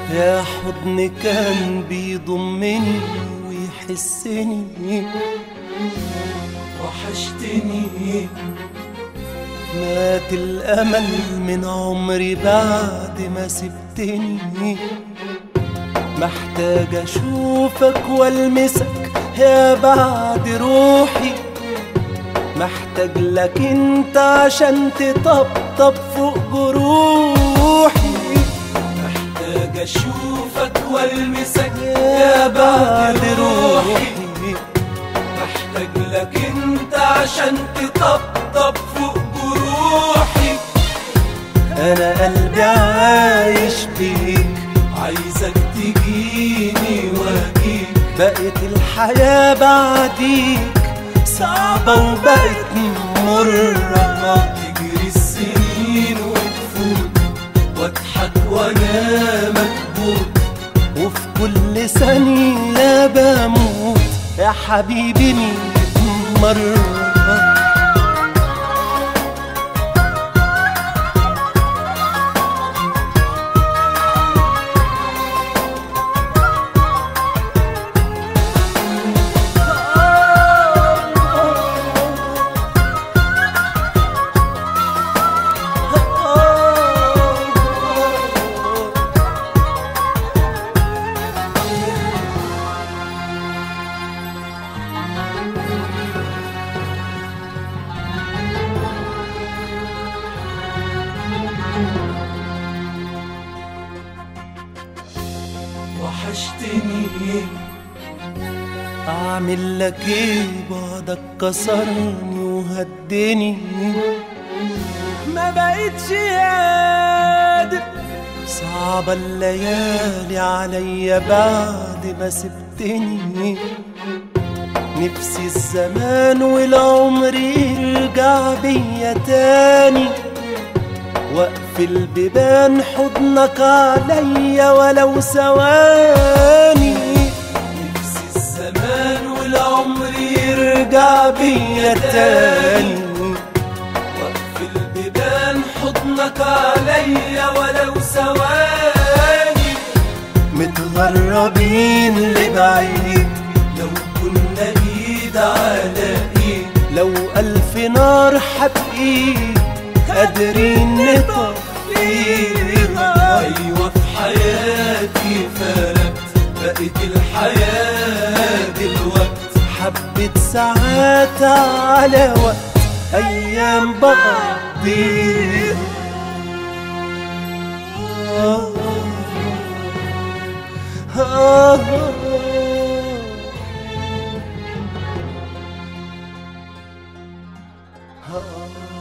يا حضن كان بيضمني ويحسني وحشتني مات الأمل من عمري بعد ما سبتني محتاج أشوفك والمسك يا بعد روحي محتاج لك انت عشان تطبطب فوق جروحي محتاج اشوفك والمسك يا بعد روحي محتاج لك انت عشان تطبطب فوق جروحي انا قلبي عايش بيك عايزك تجيني واجيك بقت الحياة بعديك صعبة وبقت مرة تجري السنين وتفوت واضحك وانا مكبوت وفي كل ثانية بموت يا حبيبي ميت مرة وحشتني اعمل لك ايه بعدك كسرني وهدني ما بقتش قادر صعبة الليالي عليا بعد ما سبتني نفسي الزمان والعمر يرجع بيا تاني واقفل بيبان حضنك عليا ولو ثواني نفسي الزمان والعمر يرجع بيا تاني واقفل بيبان حضنك عليا ولو ثواني متغربين لبعيد لو كنا ايد على ايد لو الف نار حبقيد قادرين نطفيها ايوه في حياتي فرقت بقت الحياة دلوقت حبة ساعات على وقت ايام بقضيها آه آه آه آه